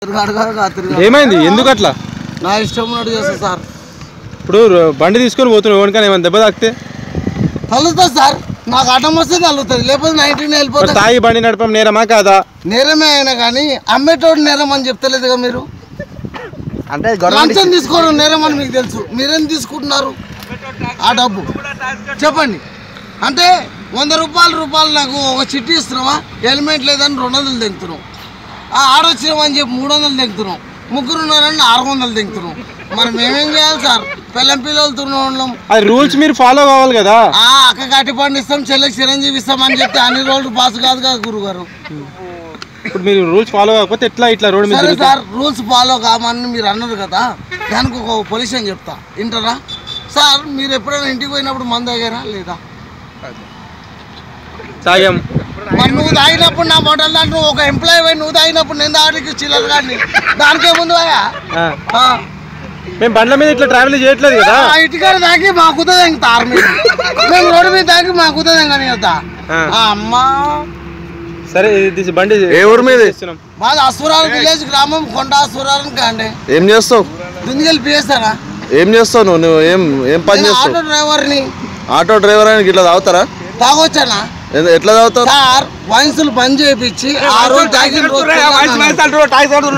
అడగాలి రాత్రి ఏమైంది ఎందుకు అట్లా నా ఇష్టం ఉన్నట్టు చేస్తా సార్ ఇప్పుడు ర- బండి తీసుకొని పోతున్నావు ఎవరికైనా ఏమైనా దెబ్బ తాకితే తల్లుతుంది సార్ నాకు అడ్డం వస్తే తల్లుతుంది లేకపోతే నైన్టీన్ మరి వెళ్ళిపోతా తాగి బండి నడపడం నేరమా కాదా నేరమే అయినా కానీ అమ్మేటోడు నేరం అని చెప్తలేదుగా మీరు అంటే లంచం తీసుకోవడం నేరం అని మీకు తెలుసు మీరేం తీసుకుంటున్నారు ఆ డబ్బు చెప్పండి అంటే వంద రూపాయల రూపాయలు నాకు ఒక చిట్టి ఇస్తున్నావా హెల్మెట్ లేదని రెండు వందలు తెంగుతున్నాం ఆ ఆడొచ్చినామని చెప్పి మూడు వందలు తెంగుతున్నాం ముగ్గురు ఉన్నారని ఆరు వందలు తెంగుతున్నాం మరి మేమేం చేయాలి సార్ పిల్లం పిల్లలతో ఉన్నాం అది రూల్స్ మీరు ఫాలో కావాలి కదా ఆ అక్క కట్టి పండిస్తాం చెల్లెకి చిరంజీవి ఇస్తాం అని చెప్తే అన్ని రోజులు పాస్ కాదు కదా గురుగారు ఇప్పుడు మీరు రూల్స్ ఫాలో కాకపోతే ఎట్లా ఇట్లా రోడ్డు మీద సరే తిరుగుతారు? సార్ రూల్స్ ఫాలో కామని మీరు అన్నారు కదా దానికి ఒక పొల్యూషన్ చెప్తా వింటారా సార్ మీరు ఎప్పుడైనా ఇంటికి పోయినప్పుడు మందు తాగారా లేదా తాగాం మరి నువ్వు తాగినప్పుడు నా మొదలు దాంట్లో ఒక ఎంప్లాయీ పోయి నువ్వు తాగినప్పుడు నేను తాగడానికి చిల్లర కానీ దానికే ముందు పోయా ఆ. మేము బండ్ల మీద ఇట్లా ట్రావెల్ చేయట్లేదు కదా ఇటుకాడ తాగి మా కుదరదు ఇంక తారు మీరు మేము రోడ్డు మీద తాగి మా కుదరదు కానీ వద్దా ఆ. అమ్మా సరే ఇది బండి ఏ ఊరు మీది? చేస్తున్నాం. మాది అసురాలు విలేజ్ గ్రామం కొండ అసురాలు కాండి ఏం చేస్తావు దుందిగలు పియేస్తారా ఏం చేస్తావు నువ్వు నువ్వు ఏం ఏం పని నేను చేస్తావు ఆటో డ్రైవర్ని ఆటో డ్రైవర్ అని ఇట్లా తాగుతారా తాగొచ్చానా ఎ- ఎట్లా తాగుతారు సార్ వయసులు బంద్ చేయించి ఆ రోజు తాగిన రోజు తెల్లారినాను.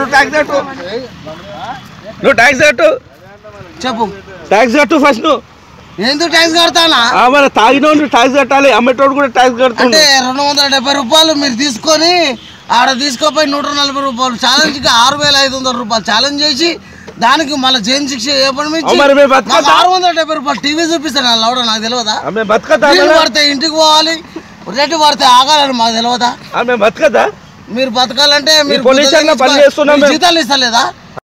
నువ్వు ట్యాక్స్ కట్టు చెప్పు ట్యాక్స్ కట్టు ఫస్ట్ నువ్వు ఎందుకు ట్యాక్స్ కడతానా ఆ, మరి తాగినోడు ట్యాక్స్ కట్టాలి అమ్మేటోడు కూడా ట్యాక్స్ అంటే కడుతుండు రెండు వందల డెబ్బై రూపాయలు మీరు తీసుకొని ఆడ తీసుకోపోయి నూట నలభై రూపాయలు ఛాలెంజ్కి ఆరు వేల ఐదు వందల రూపాయలు ఛాలెంజ్ చేసి దానికి మళ్ళీ జైన్ శిక్ష ఏ పని మీద అవును మరి మేము నాకు బతకద్దా? ఆరు వందల డెబ్బై రూపాయలు టీవీ చూపిస్తాను నా లౌడ నాకు తెలియదా ఆమె బతకదా నీళ్ళు పడితే ఇంటికి పోవాలి రెడ్డి పడితే ఆగాలని మాకు తెలియదా ఆమె బతకదా మీరు బతకాలంటే మీరు పోలీస్ స్టేషన్లో పని చేస్తున్నాం మేము. జీతాలు ఇస్తలేదా